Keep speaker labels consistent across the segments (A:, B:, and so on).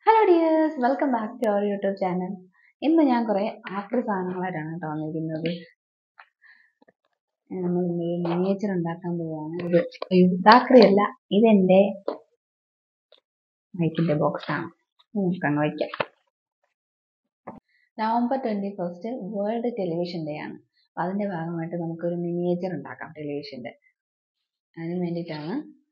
A: hello dears welcome back to our YouTube channel ഇന്ന് ഞാൻ കുറേ ആക്രി സാധനങ്ങളായിട്ടാണ് കേട്ടോ വന്നിരിക്കുന്നത് നമ്മൾ മിനിയേച്ചർ ഉണ്ടാക്കാൻ പോവുകയാണ് ഇത് ഇതാക്രി അല്ല ഇതെൻ്റെ മൈക്കിൻ്റെ ബോക്സാണ് നമുക്കങ്ങ് വയ്ക്കാം November twenty first world television day ആണ് അപ്പം അതിൻ്റെ ഭാഗമായിട്ട് നമുക്കൊരു മിനിയേച്ചർ ഉണ്ടാക്കാം ടെലിവിഷൻ്റെ അതിന് വേണ്ടിയിട്ടാണ്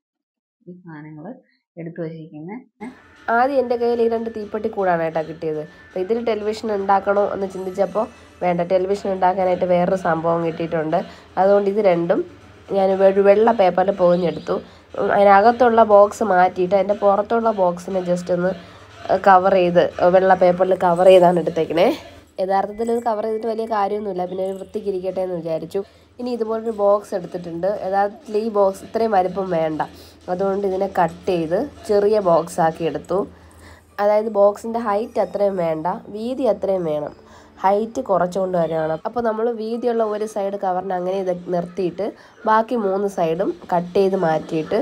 A: ഈ സാധനങ്ങൾ എടുത്തു വച്ചിരിക്കുന്നത്
B: ആദ്യം എൻ്റെ കയ്യിൽ ഈ രണ്ട് തീപ്പെട്ടി കൂടാണ് കേട്ടോ കിട്ടിയത് അപ്പോൾ ഇതിൽ ടെലിവിഷൻ ഉണ്ടാക്കണോ എന്ന് ചിന്തിച്ചപ്പോൾ വേണ്ട ടെലിവിഷൻ ഉണ്ടാക്കാനായിട്ട് വേറൊരു സംഭവം കിട്ടിയിട്ടുണ്ട് അതുകൊണ്ട് ഇത് രണ്ടും ഞാൻ ഒരു വെള്ള പേപ്പറിൽ പൊതിഞ്ഞെടുത്തു ഉം, അതിനകത്തുള്ള ബോക്സ് മാറ്റിയിട്ട് അതിൻ്റെ പുറത്തുള്ള ബോക്സിനെ ജസ്റ്റ് ഒന്ന് കവർ ചെയ്ത് വെള്ള പേപ്പറിൽ കവർ ചെയ്താണ് എടുത്തേക്കണേ യഥാർത്ഥത്തിൽ ഇത് കവർ ചെയ്തിട്ട് വലിയ കാര്യമൊന്നുമില്ല പിന്നെ ഒരു വൃത്തിക്ക് ഇരിക്കട്ടെ എന്ന് വിചാരിച്ചു ഇനി ഇതുപോലൊരു ബോക്സ് എടുത്തിട്ടുണ്ട് യഥാർത്ഥത്തിൽ ഈ ബോക്സ് ഇത്രയും വലിപ്പം വേണ്ട അതുകൊണ്ട് ഇതിനെ കട്ട് ചെയ്ത് ചെറിയ ബോക്സ് ആക്കി എടുത്തു അതായത് ബോക്സിൻ്റെ ഹൈറ്റ് അത്രയും വേണ്ട വീതി അത്രയും വേണം ഹൈറ്റ് കുറച്ചുകൊണ്ട് വരികയാണ് അപ്പോൾ നമ്മൾ വീതിയുള്ള ഒരു സൈഡ് കവറിന് അങ്ങനെ ഇത് നിർത്തിയിട്ട് ബാക്കി മൂന്ന് സൈഡും കട്ട് ചെയ്ത് മാറ്റിയിട്ട്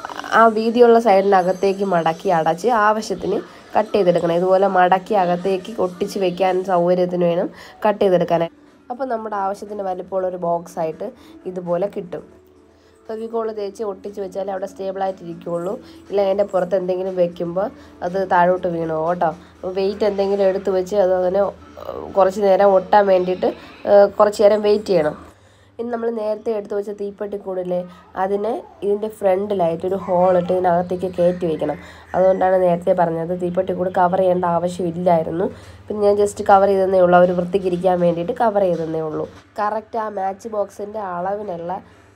B: ആ വീതിയുള്ള സൈഡിനകത്തേക്ക് മടക്കി അടച്ച് ആവശ്യത്തിന് കട്ട് ചെയ്തെടുക്കണം ഇതുപോലെ മടക്കി അകത്തേക്ക് ഒട്ടിച്ച് വെക്കാൻ സൗകര്യത്തിന് വേണം കട്ട് ചെയ്തെടുക്കാനായി അപ്പോൾ നമ്മുടെ ആവശ്യത്തിന് വലിപ്പമുള്ള ഒരു ബോക്സ് ആയിട്ട് ഇതുപോലെ കിട്ടും ഫെവിക്കോൾ തേച്ച് ഒട്ടിച്ച് വെച്ചാലേ അവിടെ സ്റ്റേബിളായിട്ട് ഇരിക്കുകയുള്ളൂ ഇല്ല അതിൻ്റെ പുറത്ത് എന്തെങ്കിലും വെക്കുമ്പോൾ അത് താഴോട്ട് വീണു പോകും കേട്ടോ അപ്പോൾ വെയിറ്റ് എന്തെങ്കിലും എടുത്ത് വെച്ച് അത് അങ്ങനെ ഏഹ്, കുറച്ച് നേരം ഒട്ടാൻ വേണ്ടിയിട്ട് ഏഹ്, കുറച്ച് നേരം വെയിറ്റ് ചെയ്യണം ഇനി നമ്മൾ നേരത്തെ എടുത്ത് വെച്ച തീപ്പെട്ടിക്കൂടില്ലേ അതിനെ ഇതിൻ്റെ ഫ്രണ്ടിലായിട്ട് ഒരു ഹോൾ ഇട്ട് ഇതിനകത്തേക്ക് കയറ്റി വെക്കണം അതുകൊണ്ടാണ് നേരത്തെ പറഞ്ഞത് തീപ്പെട്ടിക്കൂട് കവർ ചെയ്യേണ്ട ആവശ്യമില്ലായിരുന്നു പിന്നെ ഞാൻ ജസ്റ്റ് കവർ ചെയ്തതേ ഉള്ളൂ അവർ വൃത്തിക്കിരിക്കാൻ വേണ്ടിയിട്ട് കവർ ചെയ്തതേ ഉള്ളൂ കറക്റ്റ് ആ മാച്ച് ബോക്സിൻ്റെ അളവിനുള്ള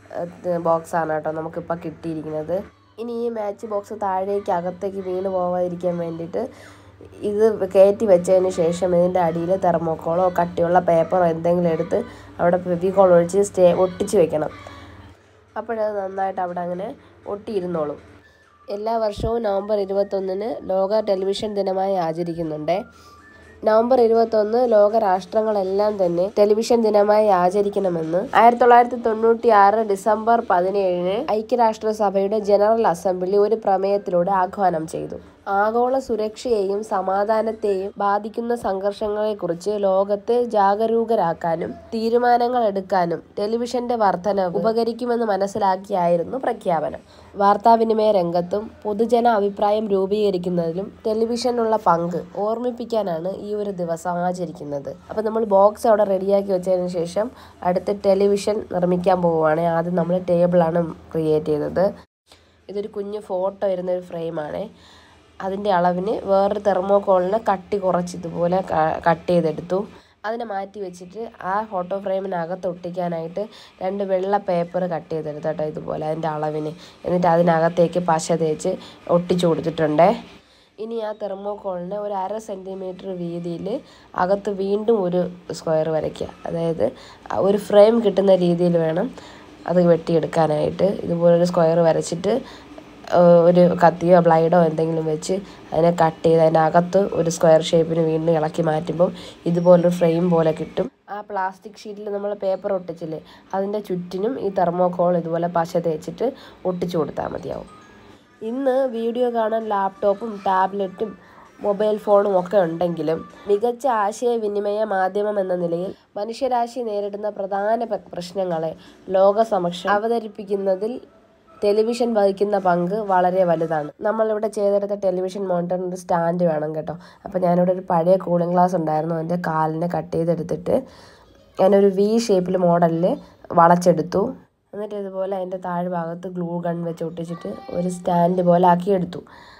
B: ബോക്സാണ് കേട്ടോ നമുക്കിപ്പോൾ കിട്ടിയിരിക്കുന്നത് ഇനി ഈ മാച്ച് ബോക്സ് താഴേക്ക് അകത്തേക്ക് വീണ് പോവാതിരിക്കാൻ വേണ്ടിയിട്ട് ഇത് കയറ്റി വെച്ചതിന് ശേഷം ഇതിൻ്റെ അടിയിൽ തെർമോക്കോളോ കട്ടിയുള്ള പേപ്പറോ എന്തെങ്കിലും എടുത്ത് അവിടെ ഫെവിക്കോൾ ഒഴിച്ച് സ്റ്റേ ഒട്ടിച്ച് വെക്കണം അപ്പോഴത് നന്നായിട്ട് അവിടെ അങ്ങനെ ഒട്ടിയിരുന്നോളും എല്ലാ വർഷവും നവംബർ ഇരുപത്തൊന്നിന് ലോക ടെലിവിഷൻ ദിനമായി ആചരിക്കുന്നുണ്ട് നവംബർ ഇരുപത്തൊന്ന് ലോക രാഷ്ട്രങ്ങളെല്ലാം തന്നെ ടെലിവിഷൻ ദിനമായി ആചരിക്കണമെന്ന് ആയിരത്തി തൊള്ളായിരത്തി തൊണ്ണൂറ്റി ആറ് ഡിസംബർ പതിനേഴിന് ഐക്യരാഷ്ട്രസഭയുടെ ജനറൽ അസംബ്ലി ഒരു പ്രമേയത്തിലൂടെ ആഹ്വാനം ചെയ്തു ആഗോള സുരക്ഷയെയും സമാധാനത്തെയും ബാധിക്കുന്ന സംഘർഷങ്ങളെക്കുറിച്ച് ലോകത്തെ ജാഗരൂകരാക്കാനും തീരുമാനങ്ങൾ എടുക്കാനും ടെലിവിഷന്റെ വർധനവ് ഉപകരിക്കുമെന്ന് മനസ്സിലാക്കിയായിരുന്നു പ്രഖ്യാപനം വാർത്താവിനിമയ രംഗത്തും പൊതുജന അഭിപ്രായം രൂപീകരിക്കുന്നതിലും ടെലിവിഷനുള്ള പങ്ക് ഓർമ്മിപ്പിക്കാനാണ് ഈ ഒരു ദിവസം ആചരിക്കുന്നത് അപ്പോൾ നമ്മൾ ബോക്സ് അവിടെ റെഡിയാക്കി വെച്ചതിന് ശേഷം അടുത്ത ടെലിവിഷൻ നിർമ്മിക്കാൻ പോവുകയാണ് ആദ്യം നമ്മൾ ടേബിളാണ് ക്രിയേറ്റ് ചെയ്തത് ഇതൊരു കുഞ്ഞു ഫോട്ടോ വരുന്ന ഒരു ഫ്രെയിമാണ് അതിൻ്റെ അളവിന് വേറൊരു തെർമോക്കോളിനെ കട്ടി കുറച്ച് ഇതുപോലെ കട്ട് ചെയ്തെടുത്തു അതിനെ മാറ്റി വെച്ചിട്ട് ആ ഫോട്ടോ ഫ്രെയിമിനകത്ത് ഒട്ടിക്കാനായിട്ട് രണ്ട് വെള്ള പേപ്പർ കട്ട് ചെയ്തെടുത്തു കേട്ടോ ഇതുപോലെ അതിൻ്റെ അളവിന് എന്നിട്ട് അതിനകത്തേക്ക് പശ തേച്ച് ഒട്ടിച്ചു കൊടുത്തിട്ടുണ്ട് ഇനി ആ തെർമോക്കോളിനെ ഒരു അര സെൻറ്റിമീറ്റർ വീതിയിൽ അകത്ത് വീണ്ടും ഒരു സ്ക്വയർ വരയ്ക്കുക അതായത് ആ ഒരു ഫ്രെയിം കിട്ടുന്ന രീതിയിൽ വേണം അത് വെട്ടിയെടുക്കാനായിട്ട് ഇതുപോലൊരു സ്ക്വയർ വരച്ചിട്ട് ഏഹ് ഒരു കത്തിയോ ബ്ലൈഡോ എന്തെങ്കിലും വെച്ച് അതിനെ കട്ട് ചെയ്ത് അതിനകത്ത് ഒരു സ്ക്വയർ ഷേപ്പിന് വീണ്ടും ഇളക്കി മാറ്റുമ്പം ഇതുപോലൊരു ഫ്രെയിം പോലെ കിട്ടും ആ പ്ലാസ്റ്റിക് ഷീറ്റിൽ നമ്മൾ പേപ്പർ ഒട്ടിച്ചില്ലേ അതിൻ്റെ ചുറ്റിനും ഈ തെർമോക്കോൾ ഇതുപോലെ പശ തേച്ചിട്ട് ഒട്ടിച്ചു കൊടുത്താൽ മതിയാവും ഇന്ന് വീഡിയോ കാണാൻ ലാപ്ടോപ്പും ടാബ്ലറ്റും മൊബൈൽ ഫോണും ഒക്കെ ഉണ്ടെങ്കിലും മികച്ച ആശയവിനിമയ മാധ്യമം എന്ന നിലയിൽ മനുഷ്യരാശി നേരിടുന്ന പ്രധാന പ- പ്രശ്നങ്ങളെ ലോകസമക്ഷം അവതരിപ്പിക്കുന്നതിൽ ടെലിവിഷൻ വഹിക്കുന്ന പങ്ക് വളരെ വലുതാണ് നമ്മളിവിടെ ചെയ്തെടുത്ത ടെലിവിഷൻ മോണിറ്ററിന് ഒരു സ്റ്റാൻഡ് വേണം കേട്ടോ അപ്പോൾ ഞാനിവിടെ ഒരു പഴയ കൂളിംഗ് ഗ്ലാസ് ഉണ്ടായിരുന്നു അതിൻ്റെ കാലിനെ കട്ട് ചെയ്തെടുത്തിട്ട് ഞാനൊരു വി ഷേപ്പിൽ മോഡലിൽ വളച്ചെടുത്തു എന്നിട്ട് ഇതുപോലെ അതിൻ്റെ താഴ്ഭാഗത്ത് ഗ്ലൂ ഗൺ വെച്ച് ഒട്ടിച്ചിട്ട് ഒരു സ്റ്റാൻഡ് പോലെ ആക്കിയെടുത്തു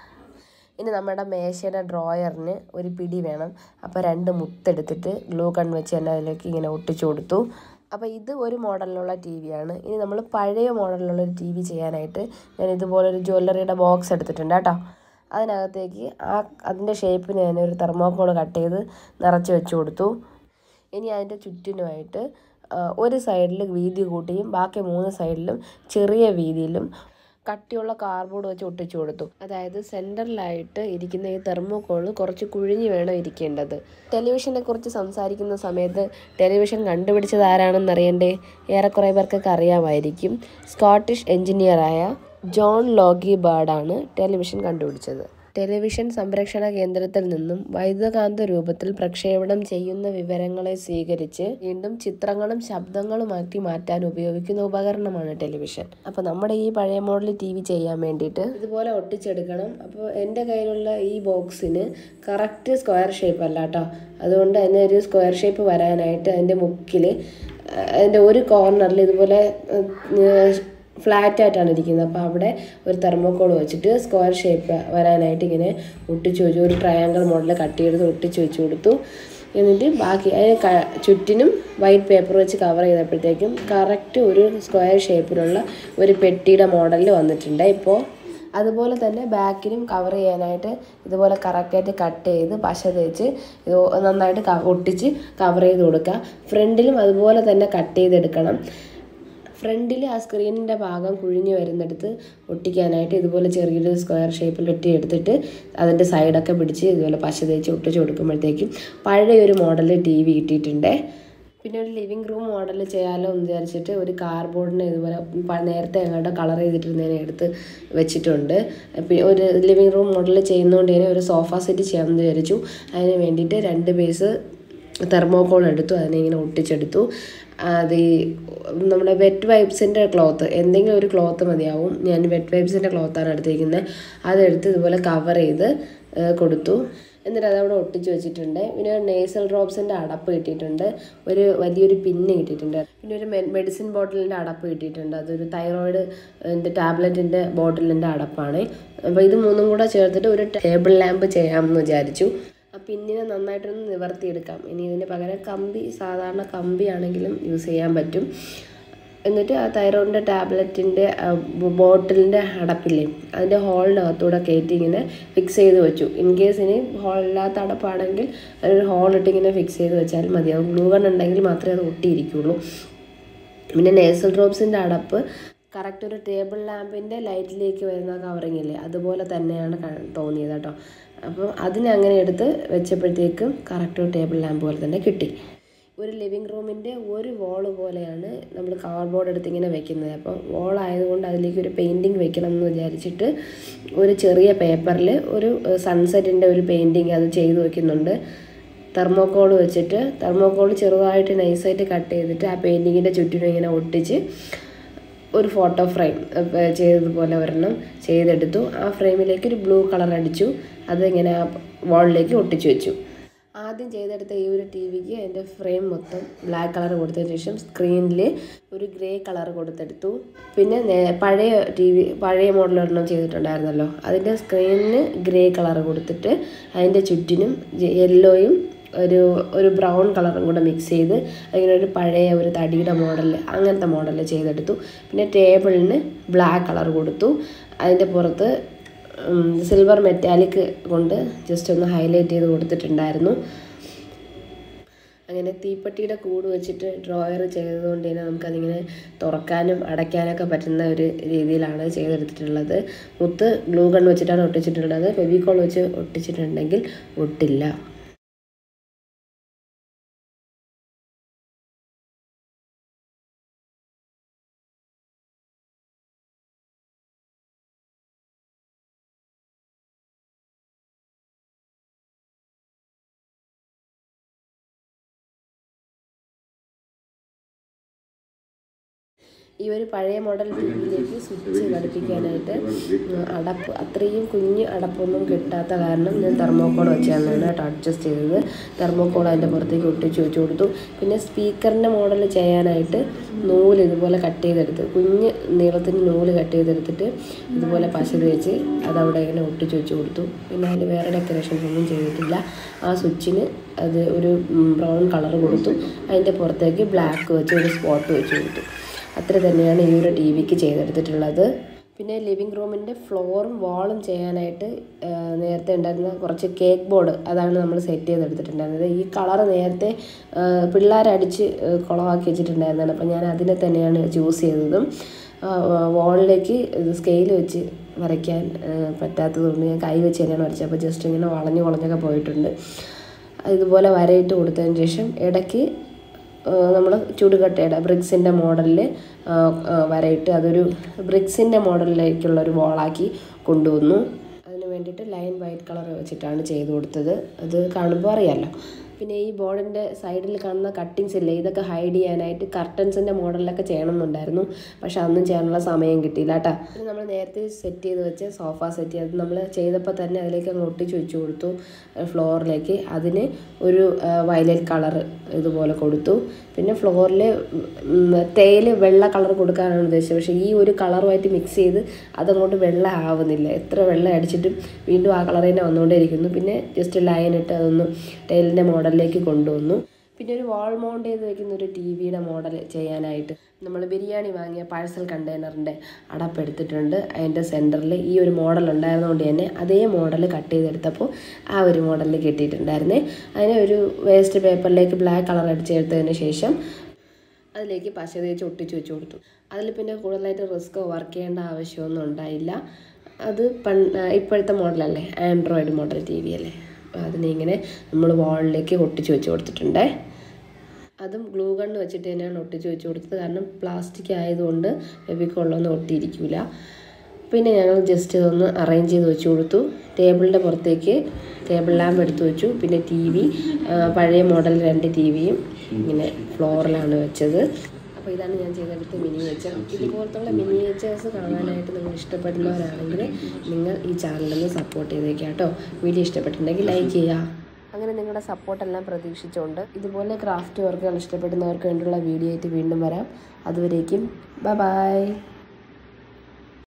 B: ഇനി നമ്മുടെ മേശയുടെ ഡ്രോയറിന് ഒരു പിടി വേണം അപ്പോൾ രണ്ട് മുത്തെടുത്തിട്ട് ഗ്ലൂ ഗൺ വെച്ച് തന്നെ അതിലേക്ക് ഇങ്ങനെ ഒട്ടിച്ചു കൊടുത്തു അപ്പോൾ ഇത് ഒരു മോഡലിലുള്ള ടി വിയാണ് ഇനി നമ്മൾ പഴയ മോഡലിലുള്ള ഒരു ടി വി ചെയ്യാനായിട്ട് ഞാൻ ഇതുപോലൊരു ജ്വല്ലറിയുടെ ബോക്സ് എടുത്തിട്ടുണ്ട് കേട്ടോ അതിനകത്തേക്ക് ആ അതിൻ്റെ ഷേപ്പിന് ഞാൻ ഒരു തെർമോക്കോൾ കട്ട് ചെയ്ത് നിറച്ച് വെച്ച് കൊടുത്തു ഇനി അതിൻ്റെ ചുറ്റിനുമായിട്ട് ആ, ഒരു സൈഡിൽ വീതി കൂട്ടിയും ബാക്കി മൂന്ന് സൈഡിലും ചെറിയ വീതിയിലും കട്ടിയുള്ള കാർഡ്ബോർഡ് വെച്ച് ഒട്ടിച്ചു കൊടുത്തു അതായത് സെൻറ്ററിലായിട്ട് ഇരിക്കുന്ന ഈ തെർമോക്കോൾ കുറച്ച് കുഴിഞ്ഞു വേണം ഇരിക്കേണ്ടത് ടെലിവിഷനെ കുറിച്ച് സംസാരിക്കുന്ന സമയത്ത് ടെലിവിഷൻ കണ്ടുപിടിച്ചത് ആരാണെന്ന് അറിയണ്ടേ ഏറെക്കുറെ പേർക്കൊക്കെ അറിയാമായിരിക്കും സ്കോട്ടിഷ് എഞ്ചിനീയറായ ജോൺ ലോഗി ബേർഡാണ് ടെലിവിഷൻ കണ്ടുപിടിച്ചത് ടെലിവിഷൻ സംരക്ഷണ കേന്ദ്രത്തിൽ നിന്നും വൈദ്യുതകാന്ത രൂപത്തിൽ പ്രക്ഷേപണം ചെയ്യുന്ന വിവരങ്ങളെ സ്വീകരിച്ച് വീണ്ടും ചിത്രങ്ങളും ശബ്ദങ്ങളുമാക്കി മാറ്റാൻ ഉപയോഗിക്കുന്ന ഉപകരണമാണ് ടെലിവിഷൻ അപ്പോൾ നമ്മുടെ ഈ പഴയ മോഡൽ ടി വി ചെയ്യാൻ വേണ്ടിയിട്ട് ഇതുപോലെ ഒട്ടിച്ചെടുക്കണം അപ്പോൾ എൻ്റെ കയ്യിലുള്ള ഈ ബോക്സിന് കറക്റ്റ് സ്ക്വയർ ഷേപ്പ് അല്ല കേട്ടോ അതുകൊണ്ട് അതിന് ഒരു സ്ക്വയർ ഷേപ്പ് വരാനായിട്ട് അതിൻ്റെ മുക്കിൽ അതിൻ്റെ ഒരു കോർണറിൽ ഇതുപോലെ ഫ്ലാറ്റ് ആയിട്ടാണ് ഇരിക്കുന്നത് അപ്പോൾ അവിടെ ഒരു തെർമോക്കോൾ വെച്ചിട്ട് സ്ക്വയർ ഷേപ്പ് വരാനായിട്ട് ഇങ്ങനെ ഒട്ടിച്ച് വെച്ചു ഒരു ട്രയാങ്കിൾ മോഡൽ കട്ട് ചെയ്ത് ഒട്ടിച്ച് വെച്ച് കൊടുത്തു എന്നിട്ട് ബാക്കി അതിന് ക ചുറ്റിനും വൈറ്റ് പേപ്പർ വെച്ച് കവർ ചെയ്തപ്പോഴത്തേക്കും കറക്റ്റ് ഒരു സ്ക്വയർ ഷേപ്പിലുള്ള ഒരു പെട്ടിയുടെ മോഡലിൽ വന്നിട്ടുണ്ട് ഇപ്പോൾ അതുപോലെ തന്നെ ബാക്കിലും കവർ ചെയ്യാനായിട്ട് ഇതുപോലെ കറക്റ്റായിട്ട് കട്ട് ചെയ്ത് പശ തേച്ച് ഇത് നന്നായിട്ട് ക- ഒട്ടിച്ച് കവർ ചെയ്ത് കൊടുക്കുക ഫ്രണ്ടിലും അതുപോലെ തന്നെ കട്ട് ചെയ്തെടുക്കണം ഫ്രണ്ടിൽ ആ സ്ക്രീനിൻ്റെ ഭാഗം കുഴിഞ്ഞ് വരുന്നിടത്ത് ഒട്ടിക്കാനായിട്ട് ഇതുപോലെ ചെറിയൊരു സ്ക്വയർ ഷേപ്പിൽ വെട്ടിയെടുത്തിട്ട് അതിൻ്റെ സൈഡൊക്കെ പിടിച്ച് ഇതുപോലെ പശ തേച്ച് ഒട്ടിച്ച് കൊടുക്കുമ്പോഴത്തേക്കും പഴയൊരു മോഡൽ ടി വി കിട്ടിയിട്ടുണ്ട് പിന്നെ ഒരു ലിവിങ് റൂം മോഡൽ ചെയ്യാലോ എന്ന് വിചാരിച്ചിട്ട് ഒരു കാർബോർഡിനെ ഇതുപോലെ പ- നേരത്തെ ഞങ്ങളുടെ കളർ ചെയ്തിട്ടിരുന്നതിനെ എടുത്ത് വെച്ചിട്ടുണ്ട് പിന്നെ ഒരു ലിവിങ് റൂം മോഡൽ ചെയ്യുന്നതുകൊണ്ട് തന്നെ ഒരു സോഫ സെറ്റ് ചെയ്യാമെന്ന് വിചാരിച്ചു അതിന് വേണ്ടിയിട്ട് രണ്ട് പീസ് തെർമോകോൾ എടുത്തു അതിനെ ഇങ്ങനെ ഒട്ടിച്ചെടുത്തു അത് ഈ നമ്മുടെ വെറ്റ് വൈപ്സിൻ്റെ ക്ലോത്ത് എന്തെങ്കിലും ഒരു ക്ലോത്ത് മതിയാവും ഞാൻ വെറ്റ് വൈപ്സിൻ്റെ ക്ലോത്താണ് എടുത്തിരിക്കുന്നത് അതെടുത്ത് ഇതുപോലെ കവർ ചെയ്ത് ഏഹ് കൊടുത്തു എന്നിട്ട് അതവിടെ ഒട്ടിച്ച് വെച്ചിട്ടുണ്ട് പിന്നെ ഒരു നേസൽ ഡ്രോപ്സിൻ്റെ അടപ്പ് കിട്ടിയിട്ടുണ്ട് ഒരു വലിയൊരു പിന്ന് കിട്ടിയിട്ടുണ്ട് പിന്നെ ഒരു മെഡിസിൻ ബോട്ടിലിൻ്റെ അടപ്പ് കിട്ടിയിട്ടുണ്ട് അതൊരു തൈറോയിഡ് ടാബ്ലറ്റിൻ്റെ ബോട്ടിലിൻ്റെ അടപ്പാണ് അപ്പോൾ ഇത് മൂന്നും കൂടെ ചേർത്തിട്ട് ഒരു ടേബിൾ ലാമ്പ് ചെയ്യാമെന്ന് വിചാരിച്ചു ആ പിന്നിനെ നന്നായിട്ടൊന്ന് നിവർത്തിയെടുക്കാം ഇനി ഇതിന് പകരം കമ്പി സാധാരണ കമ്പി ആണെങ്കിലും യൂസ് ചെയ്യാൻ പറ്റും എന്നിട്ട് ആ തൈറോയിഡിൻ്റെ ടാബ്ലറ്റിൻ്റെ ബോട്ടിലിൻ്റെ അടപ്പില്ലേ അതിൻ്റെ ഹോളിനകത്തൂടെ കയറ്റി ഇങ്ങനെ ഫിക്സ് ചെയ്ത് വെച്ചു ഇൻ കേസ് ഇനി ഹോളില്ലാത്ത അടപ്പാണെങ്കിൽ അതിനൊരു ഹോളിട്ട് ഇങ്ങനെ ഫിക്സ് ചെയ്ത് വെച്ചാൽ മതിയാവും ഗ്ലൂ ഗൺ ഉണ്ടെങ്കിൽ മാത്രമേ അത് ഒട്ടിയിരിക്കുള്ളൂ പിന്നെ നേസൽ ഡ്രോപ്സിൻ്റെ അടപ്പ് കറക്റ്റ് ഒരു ടേബിൾ ലാമ്പിൻ്റെ ലൈറ്റിലേക്ക് വരുന്ന കവറിങ് ഇല്ലേ അതുപോലെ തന്നെയാണ് ക- തോന്നിയത് കേട്ടോ അപ്പോൾ അതിനെ അങ്ങനെ എടുത്ത് വെച്ചപ്പോഴത്തേക്കും കറക്റ്റ് ഒരു ടേബിൾ ലാമ്പ് പോലെ തന്നെ കിട്ടി ഒരു ലിവിങ് റൂമിൻ്റെ ഒരു വോള് പോലെയാണ് നമ്മൾ കാർഡ്ബോർഡ് എടുത്ത് ഇങ്ങനെ വെക്കുന്നത് അപ്പോൾ വോൾ ആയതുകൊണ്ട് അതിലേക്ക് ഒരു പെയിൻറ്റിങ് വെക്കണം എന്ന് വിചാരിച്ചിട്ട് ഒരു ചെറിയ പേപ്പറിൽ ഒരു സൺസെറ്റിൻ്റെ ഒരു പെയിൻറ്റിങ് അത് ചെയ്ത് വെക്കുന്നുണ്ട് തെർമോക്കോൾ വെച്ചിട്ട് തെർമോക്കോൾ ചെറുതായിട്ട് നൈസായിട്ട് കട്ട് ചെയ്തിട്ട് ആ പെയിൻറ്റിങ്ങിൻ്റെ ചുറ്റിനും ഇങ്ങനെ ഒട്ടിച്ച് ഒരു ഫോട്ടോ ഫ്രെയിം ചെയ്തതുപോലെ ഒരെണ്ണം ചെയ്തെടുത്തു ആ ഫ്രെയിമിലേക്ക് ഒരു ബ്ലൂ കളർ അടിച്ചു അതിങ്ങനെ ആ വാളിലേക്ക് ഒട്ടിച്ചു വെച്ചു ആദ്യം ചെയ്തെടുത്ത ഈ ഒരു ടി വിക്ക് അതിൻ്റെ ഫ്രെയിം മൊത്തം ബ്ലാക്ക് കളർ കൊടുത്തതിന് ശേഷം സ്ക്രീനിൽ ഒരു ഗ്രേ കളർ കൊടുത്തെടുത്തു പിന്നെ നേ- പഴയ ടി വി പഴയ മോഡൽ ഒരെണ്ണം ചെയ്തിട്ടുണ്ടായിരുന്നല്ലോ അതിൻ്റെ സ്ക്രീനിന് ഗ്രേ കളർ കൊടുത്തിട്ട് അതിൻ്റെ ചുറ്റിനും യെല്ലോയും ഒരു ഒരു ബ്രൗൺ കളറും കൂടെ മിക്സ് ചെയ്ത് അങ്ങനെ ഒരു പഴയ ഒരു തടിയുടെ മോഡൽ അങ്ങനത്തെ മോഡൽ ചെയ്തെടുത്തു പിന്നെ ടേബിളിന് ബ്ലാക്ക് കളർ കൊടുത്തു അതിൻ്റെ പുറത്ത് സിൽവർ മെറ്റാലിക് കൊണ്ട് ജസ്റ്റ് ഒന്ന് ഹൈലൈറ്റ് ചെയ്ത് കൊടുത്തിട്ടുണ്ടായിരുന്നു അങ്ങനെ തീപ്പെട്ടിയുടെ കൂട് വെച്ചിട്ട് ഡ്രോയർ ചെയ്തതുകൊണ്ട് തന്നെ നമുക്കതിങ്ങനെ തുറക്കാനും അടയ്ക്കാനൊക്കെ പറ്റുന്ന ഒരു രീതിയിലാണ് ചെയ്തെടുത്തിട്ടുള്ളത് മുത്ത് ഗ്ലൂ ഗൺ വെച്ചിട്ടാണ് ഒട്ടിച്ചിട്ടുള്ളത് ഫെവിക്കോൾ വെച്ച് ഒട്ടിച്ചിട്ടുണ്ടെങ്കിൽ ഒട്ടില്ല ഈ ഒരു പഴയ മോഡൽ ടി വിയിലേക്ക് സ്വിച്ച് ഘടിപ്പിക്കാനായിട്ട് ഉം, അടപ്പ് അത്രയും കുഞ്ഞ് അടപ്പൊന്നും കിട്ടാത്ത കാരണം ഞാൻ തെർമോക്കോൾ വെച്ചാണ് കേട്ടോ അഡ്ജസ്റ്റ് ചെയ്തത് തെർമോക്കോൾ അതിൻ്റെ പുറത്തേക്ക് ഒട്ടിച്ച് വെച്ച് കൊടുത്തു പിന്നെ സ്പീക്കറിൻ്റെ മോഡൽ ചെയ്യാനായിട്ട് നൂല് ഇതുപോലെ കട്ട് ചെയ്തെടുത്ത് കുഞ്ഞ് നീളത്തിന് നൂല് കട്ട് ചെയ്തെടുത്തിട്ട് ഇതുപോലെ പശ തേച്ച് അതവിടെ ഇങ്ങനെ ഒട്ടിച്ച് വെച്ച് കൊടുത്തു പിന്നെ അതിൽ വേറെ ഡെക്കറേഷൻസ് ഒന്നും ചെയ്തിട്ടില്ല ആ സ്വിച്ചിന് അത് ഒരു ബ്രൗൺ കളർ കൊടുത്തു അതിൻ്റെ പുറത്തേക്ക് ബ്ലാക്ക് വെച്ച് ഒരു സ്പോട്ട് വെച്ച് കൊടുത്തു അത്ര തന്നെയാണ് ഈ ഒരു ടി വിക്ക് ചെയ്തെടുത്തിട്ടുള്ളത് പിന്നെ ലിവിങ് റൂമിൻ്റെ ഫ്ലോറും വാളും ചെയ്യാനായിട്ട് ആ, നേരത്തെ ഉണ്ടായിരുന്ന കുറച്ച് കേക്ക് ബോർഡ് അതാണ് നമ്മൾ സെറ്റ് ചെയ്തെടുത്തിട്ടുണ്ടായിരുന്നത് ഈ കളർ നേരത്തെ ആ, പിള്ളേരടിച്ച് ആ, കുളമാക്കി വെച്ചിട്ടുണ്ടായിരുന്നതാണ് അപ്പോൾ ഞാൻ അതിനെ തന്നെയാണ് ചൂസ് ചെയ്തതും വാളിലേക്ക് ഇത് സ്കെയിൽ വെച്ച് വരയ്ക്കാൻ ആ, പറ്റാത്തതുകൊണ്ട് ഞാൻ കൈ വെച്ച് തന്നെയാണ് വരച്ചത് അപ്പോൾ ജസ്റ്റ് ഇങ്ങനെ വളഞ്ഞ് വളഞ്ഞൊക്കെ പോയിട്ടുണ്ട് ഇതുപോലെ വരയിട്ട് കൊടുത്തതിന് ശേഷം ഇടയ്ക്ക് നമ്മൾ ചുടുകട്ടയുടെ ബ്രിക്സിൻ്റെ മോഡലിൽ വരയിട്ട് അതൊരു ബ്രിക്സിൻ്റെ മോഡലിലേക്കുള്ള ഒരു ബോളാക്കി കൊണ്ടുവന്നു അതിന് വേണ്ടിയിട്ട് ലൈൻ വൈറ്റ് കളർ വെച്ചിട്ടാണ് ചെയ്ത് കൊടുത്തത് അത് കാണുമ്പോൾ അറിയാമല്ലോ പിന്നെ ഈ ബോർഡിൻ്റെ സൈഡിൽ കാണുന്ന കട്ടിങ്സ് ഇല്ലേ ഇതൊക്കെ ഹൈഡ് ചെയ്യാനായിട്ട് കർട്ടൻസിൻ്റെ മോഡലിലൊക്കെ ചെയ്യണമെന്നുണ്ടായിരുന്നു പക്ഷെ അതൊന്നും ചെയ്യാനുള്ള സമയം കിട്ടിയില്ല കേട്ടോ പിന്നെ നമ്മൾ നേരത്തെ സെറ്റ് ചെയ്ത് വെച്ച് സോഫ സെറ്റ് ചെയ്ത് നമ്മൾ ചെയ്തപ്പോൾ തന്നെ അതിലേക്ക് അങ്ങ് ഒട്ടിച്ച് വെച്ച് കൊടുത്തു ഫ്ലോറിലേക്ക് അതിന് ഒരു വയലറ്റ് കളർ ഇതുപോലെ കൊടുത്തു പിന്നെ ഫ്ലോറിൽ തേയില് വെള്ള കളർ കൊടുക്കാനാണ് ഉദ്ദേശിച്ചത് പക്ഷേ ഈ ഒരു കളറുമായിട്ട് മിക്സ് ചെയ്ത് അതങ്ങോട്ട് വെള്ള ആവുന്നില്ല എത്ര വെള്ളം അടിച്ചിട്ടും വീണ്ടും ആ കളർ തന്നെ വന്നുകൊണ്ടേയിരിക്കുന്നു പിന്നെ ജസ്റ്റ് ലൈൻ ഇട്ട് അതൊന്ന് ടൈലിൻ്റെ മോഡലിലേക്ക് കൊണ്ടുവന്നു പിന്നെ ഒരു വാൾ മൗണ്ട് ചെയ്ത് വെക്കുന്ന ഒരു ടി വിയുടെ മോഡൽ ചെയ്യാനായിട്ട് നമ്മൾ ബിരിയാണി വാങ്ങിയ പാഴ്സൽ കണ്ടെയ്നറിൻ്റെ അടപ്പെടുത്തിട്ടുണ്ട് അതിൻ്റെ സെൻറ്ററിൽ ഈ ഒരു മോഡൽ ഉണ്ടായിരുന്നതുകൊണ്ട് തന്നെ അതേ മോഡൽ കട്ട് ചെയ്തെടുത്തപ്പോൾ ആ ഒരു മോഡലിൽ കിട്ടിയിട്ടുണ്ടായിരുന്നേ അതിനെ ഒരു വേസ്റ്റ് പേപ്പറിലേക്ക് ബ്ലാക്ക് കളർ അടിച്ചെടുത്തതിന് ശേഷം അതിലേക്ക് പശ തേച്ച് ഒട്ടിച്ച് വെച്ച് കൊടുത്തു അതിൽ പിന്നെ കൂടുതലായിട്ട് റിസ്ക് വർക്ക് ചെയ്യേണ്ട ആവശ്യമൊന്നും ഉണ്ടായില്ല അത് പൺ ഇപ്പോഴത്തെ മോഡലല്ലേ ആൻഡ്രോയിഡ് മോഡൽ ടി വി അല്ലേ അപ്പോൾ അതിനെ ഇങ്ങനെ നമ്മൾ വാളിലേക്ക് ഒട്ടിച്ച് വെച്ച് കൊടുത്തിട്ടുണ്ടേ അതും ഗ്ലൂ ഗണ്ണ് വെച്ചിട്ട് തന്നെയാണ് ഒട്ടിച്ച് വെച്ച് കൊടുത്തത് കാരണം പ്ലാസ്റ്റിക് ആയതുകൊണ്ട് ഫെവിക്കോളൊന്നും ഒട്ടിയിരിക്കില്ല പിന്നെ ഞങ്ങൾ ജസ്റ്റ് ഇതൊന്ന് അറേഞ്ച് ചെയ്ത് വെച്ച് കൊടുത്തു ടേബിളിൻ്റെ പുറത്തേക്ക് ടേബിൾ ലാമ്പ് എടുത്ത് വെച്ചു പിന്നെ ടി വി പഴയ മോഡൽ രണ്ട് ടി വിയും ഇങ്ങനെ ഫ്ലോറിലാണ് വെച്ചത് അപ്പോൾ ഇതാണ് ഞാൻ ചെയ്തെടുത്ത മിനിയേച്ചർ ഇതുപോലത്തുള്ള മിനിയേച്ചേഴ്സ് കാണാനായിട്ട് നിങ്ങൾ ഇഷ്ടപ്പെടുന്നവരാണെങ്കിൽ നിങ്ങൾ ഈ ചാനലൊന്ന് സപ്പോർട്ട് ചെയ്തേക്കാം കേട്ടോ വീഡിയോ ഇഷ്ടപ്പെട്ടിട്ടുണ്ടെങ്കിൽ ലൈക്ക് ചെയ്യുക അങ്ങനെ നിങ്ങളുടെ സപ്പോർട്ടെല്ലാം പ്രതീക്ഷിച്ചുകൊണ്ട് ഇതുപോലെ ക്രാഫ്റ്റ് വർക്കുകൾ ഇഷ്ടപ്പെടുന്നവർക്ക് വേണ്ടിയുള്ള വീഡിയോ ആയിട്ട് വീണ്ടും വരാം അതുവരേക്കും ബൈ ബൈ